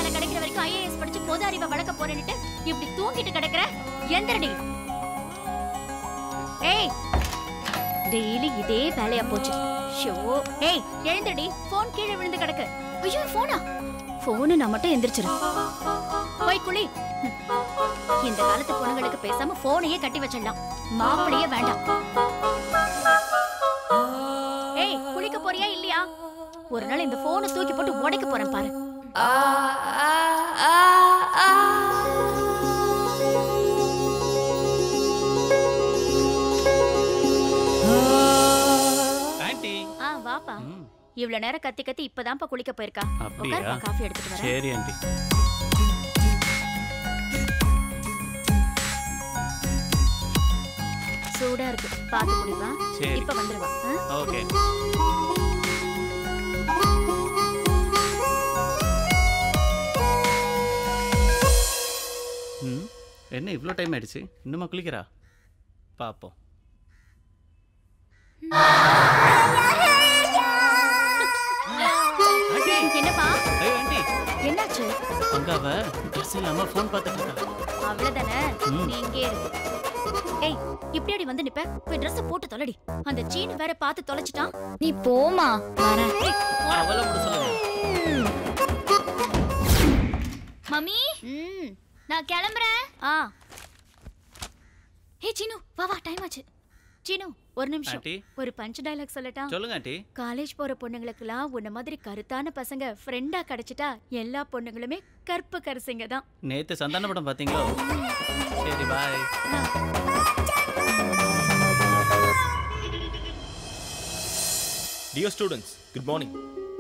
வேலை கிடைக்கிற வரைக்கும் ஐஏஎஸ் படிச்சு பொது அறிவை வளர்க்க போறேன்னுட்டு இப்படி தூங்கிட்டு கிடக்குற எந்திரடி ஏய் டெய்லி இதே வேலையா போச்சு ஷோ ஏய் எழுந்திரடி போன் கீழே விழுந்து கிடக்கு ஐயோ போனா போனு நான் மட்டும் எந்திரிச்சிரு போய் குளி ம். இந்த காலத்து பொண்ணுங்களுக்கு பேசாம போனையே கட்டி வச்சிடலாம் மாப்பிளையே வேண்டாம் ஏய் குளிக்க போறியா இல்லையா ஒரு நாள் இந்த போனை தூக்கி போட்டு உடைக்க போறேன் பாரு ஆண்டி ஆ வாப்பா ம், இவ்வளவு நேரம் கத்தி கத்தி இப்பதான்ப்பா குளிக்க போயிருக்கா அப்படியா உட்காருப்பா காஃபி எடுத்துட்டு வரேன் சரி ஆண்டி சூடா இருக்கு பாத்து குடிப்பா சரி. இப்ப வந்துருவா ஆ? ஓகே ம் என்ன இவ்வளோ டைம் ஆயிடுச்சு இன்னுமா குளிக்கிறா பார்ப்போம் ஆண்டி என்னப்பா ஐயோ ஆண்டி என்னாச்சு அங்க அவ ட்ரெஸ் இல்லாம ஃபோன் பார்த்துட்டு இருக்கா அவ்வளவுதானே ம். நீ இங்கே இரு ஏய் இப்படியாடி வந்து நிப்ப போய் Dress போட்டு தொலைடி அந்த சீனு வேற பார்த்து தொலைச்சிட்டான் நீ போமா வரேன் ஏய், போடா. அவளை கூட சொல்லுங்க மம்மி ம் நான் கிளம்புறேன் ஆ ஹே சீனு வா வா டைம் ஆச்சு சீனு ஒரு நிமிஷம் ஆண்டி ஒரு பஞ்ச் டயலாக் சொல்லட்டா சொல்லுங்க ஆண்டி காலேஜ் போற பொண்ணுங்களுக்கெல்லாம் உன்ன மாதிரி கருத்தான பசங்க ஃப்ரெண்டா கிடைச்சிட்டா எல்லா பொண்ணுங்களுமே கற்பு கரசிங்க தான் நேத்து சந்தான படம் பாத்தீங்களோ சரி bye dear students good morning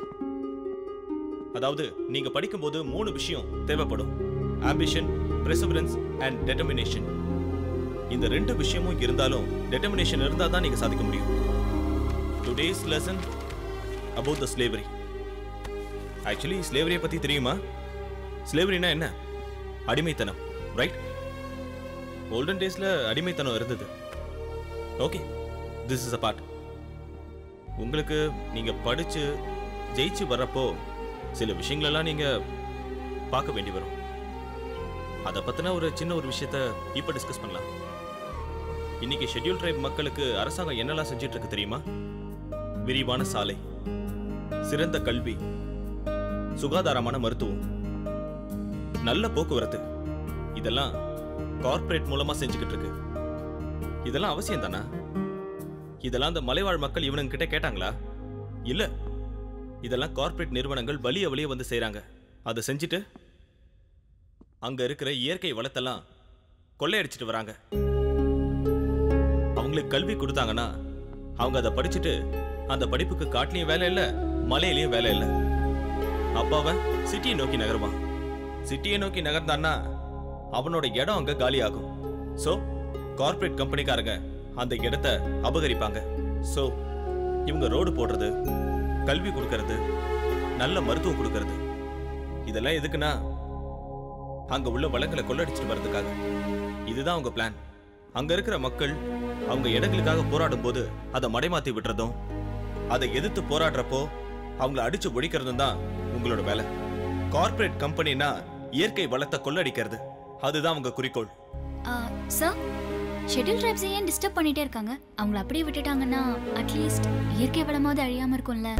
அதாவது நீங்க படிக்கும்போது மூணு விஷயம் தேவைப்படும் ஆம்பிஷன் perseverance அண்ட் determination இந்த ரெண்டு விஷயமும் இருந்தாலும் determination இருந்தால் தான் நீங்க சாதிக்க முடியும் today's lesson about the slavery actually ஸ்லேவரியை பத்தி தெரியுமா ஸ்லேவரினா என்ன அடிமைத்தனம் ரைட் ஓல்டன் டேஸ்ல அடிமைத்தனம் இருந்தது okay this is a part உங்களுக்கு நீங்க படிச்சு ஜெயிச்சு வர்றப்போ சில விஷயங்களெல்லாம் நீங்க பார்க்க வேண்டி வரும் அதை பத்தின ஒரு சின்ன ஒரு விஷயத்த இப்ப டிஸ்கஸ் பண்ணலாம் இன்னைக்கு ஷெட்யூல் ட்ரைப் மக்களுக்கு அரசாங்கம் என்னெல்லாம் செஞ்சுட்டு இருக்கு தெரியுமா விரிவான சாலை சிறந்த கல்வி சுகாதாரமான மருத்துவம் நல்ல போக்குவரத்து இதெல்லாம் கார்ப்பரேட் மூலமா செஞ்சுக்கிட்டு இருக்கு இதெல்லாம் அவசியம் தானா இதெல்லாம் அந்த மலைவாழ் மக்கள் இவனுங்க கிட்ட கேட்டாங்களா இல்ல இதெல்லாம் கார்ப்பரேட் நிறுவனங்கள் வலிய வலிய வந்து செய்றாங்க அதை செஞ்சுட்டு அங்க இருக்கிற இயற்கை வளத்தெல்லாம் கொள்ளையடிச்சிட்டு வராங்க அவங்களுக்கு கல்வி கொடுத்தாங்கன்னா அவங்க அதை படிச்சுட்டு அந்த படிப்புக்கு காட்டுலயும் வேலை இல்ல மலையிலயும் வேலை இல்ல அப்ப அவன் சிட்டியை நோக்கி நகருவான் சிட்டியை நோக்கி நகர்ந்தான்னா அவனோட இடம் அங்க காலியாகும் சோ கார்ப்பரேட் கம்பெனிக்காரங்க அந்த இடத்த அபகரிப்பாங்க சோ இவங்க ரோடு போடுறது கல்வி கொடுக்கறது நல்ல மருத்துவம் கொடுக்கறது இதெல்லாம் எதுக்குன்னா அங்க உள்ள வளங்களை கொள்ளடிச்சிட்டு வர்றதுக்காக இதுதான் அவங்க பிளான் அங்க இருக்கிற மக்கள் அவங்க இடங்களுக்காக போராடும் போது அதை மடைமாத்தி விடுறதும் அதை எதிர்த்து போராடுறப்போ அவங்கள அடிச்சு ஒழிக்கிறதும் தான் உங்களோட வேலை கார்ப்பரேட் கம்பெனினா இயற்கை வளத்தை கொள்ளடிக்கிறது அதுதான் அவங்க குறிக்கோள் சார் ஷெட்யூல் ட்ரைப்ஸ் ஏன் டிஸ்டர்ப் பண்ணிட்டே இருக்காங்க அவங்கள அப்படியே விட்டுட்டாங்கன்னா அட்லீஸ்ட் இயற்கை வளமாவது அழியாம இருக்கும்ல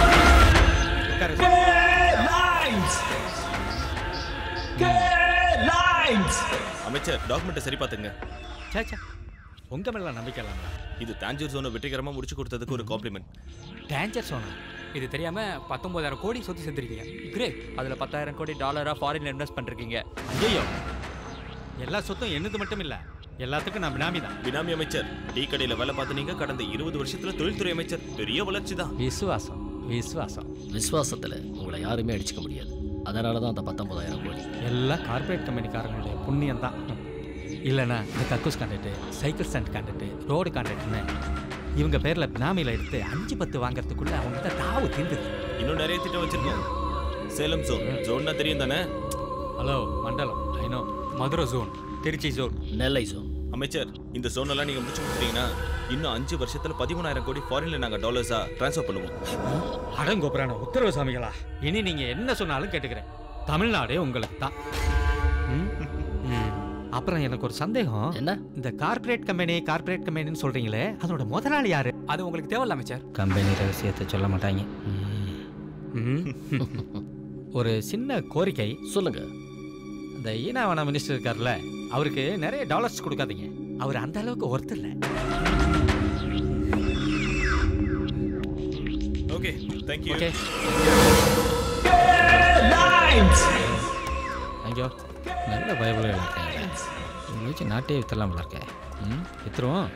அமைச்சர் டாக்குமெண்ட்டை சரி பார்த்துங்க சேச்சா உங்க மேல நம்பிக்கை இல்லாம இது தாஞ்சூர் ஜோனை வெற்றிகரமா முடிச்சு கொடுத்ததுக்கு ஒரு காம்ப்ளிமெண்ட் டேஞ்சர் சோனா இது தெரியாம பத்தொன்பதாயிரம் கோடி சொத்து சேர்த்துருக்கீங்க கிரேட் அதுல பத்தாயிரம் கோடி டாலரா ஃபாரின்ல இன்வெஸ்ட் பண்ணிருக்கீங்க ஐயோ எல்லா சொத்தும் என்னது மட்டும் இல்ல எல்லாத்துக்கும் நான் பினாமி தான் பினாமி அமைச்சர் டீ கடையில வேலை பார்த்து நீங்க கடந்த இருபது வருஷத்துல தொழில்துறை அமைச்சர் பெரிய வளர்ச்சி தான் விசுவாசம் விசுவாசம் விசுவாசத்தில் உங்களை யாருமே அடிச்சுக்க முடியாது அதனால தான் அந்த பத்தொன்பதாயிரம் கோடி எல்லாம் கார்ப்பரேட் கம்பெனிக்காரங்களுடைய புண்ணியம் தான் இல்லைன்னா இந்த கக்கூஸ் contract cycle stand contract road கான்ட்ராக்ட்னு இவங்க பேர்ல பினாமில எடுத்து அஞ்சு பத்து வாங்குறதுக்குள்ள அவங்க தாவு தீர்ந்துது இன்னும் நிறைய திட்டம் வச்சிருக்கோம் சேலம் ஜோன் ஜோன்னா தெரியும் தானே ஹலோ மண்டலம் I know Madurai zone Trichy zone Nellai zone அமைச்சர் இந்த zone எல்லாம் நீங்க முடிச்சு கொடுத்தீங்கன்னா இன்னும் அஞ்சு வருஷத்துல பதிமூணாயிரம் கோடி ஃபாரின்ல நாங்க டாலர்ஸா ட்ரான்ஸ்ஃபர் பண்ணுவோம் அடங்கோபுரான உத்தரவு சாமிகளா இனி நீங்க என்ன சொன்னாலும் கேட்டுக்கிறேன் தமிழ்நாடே உங்களுக்கு தான் ம்? ம். அப்புறம் எனக்கு ஒரு சந்தேகம் என்ன இந்த கார்ப்பரேட் கம்பெனி கார்ப்பரேட் கம்பெனின்னு சொல்றீங்களே அதோட முதலாளி யாரு அது உங்களுக்கு தேவையில்ல அமைச்சர் கம்பெனி ரகசியத்தை சொல்ல மாட்டாங்க ஒரு சின்ன கோரிக்கை சொல்லுங்க இந்த ஈனாவன மினிஸ்டர் இருக்கார்ல அவருக்கு நிறைய டாலர்ஸ் கொடுக்காதீங்க அவர் அந்த அளவுக்கு ஒர்த் இல்லை ஓகே தேங்க்யூ ஓகே தேங்க்யூ நல்ல பயபுல இருக்காங்க இவங்களை வச்சு நாட்டே வித்தரலாம் இருக்கேன் ம் வித்துருவோம்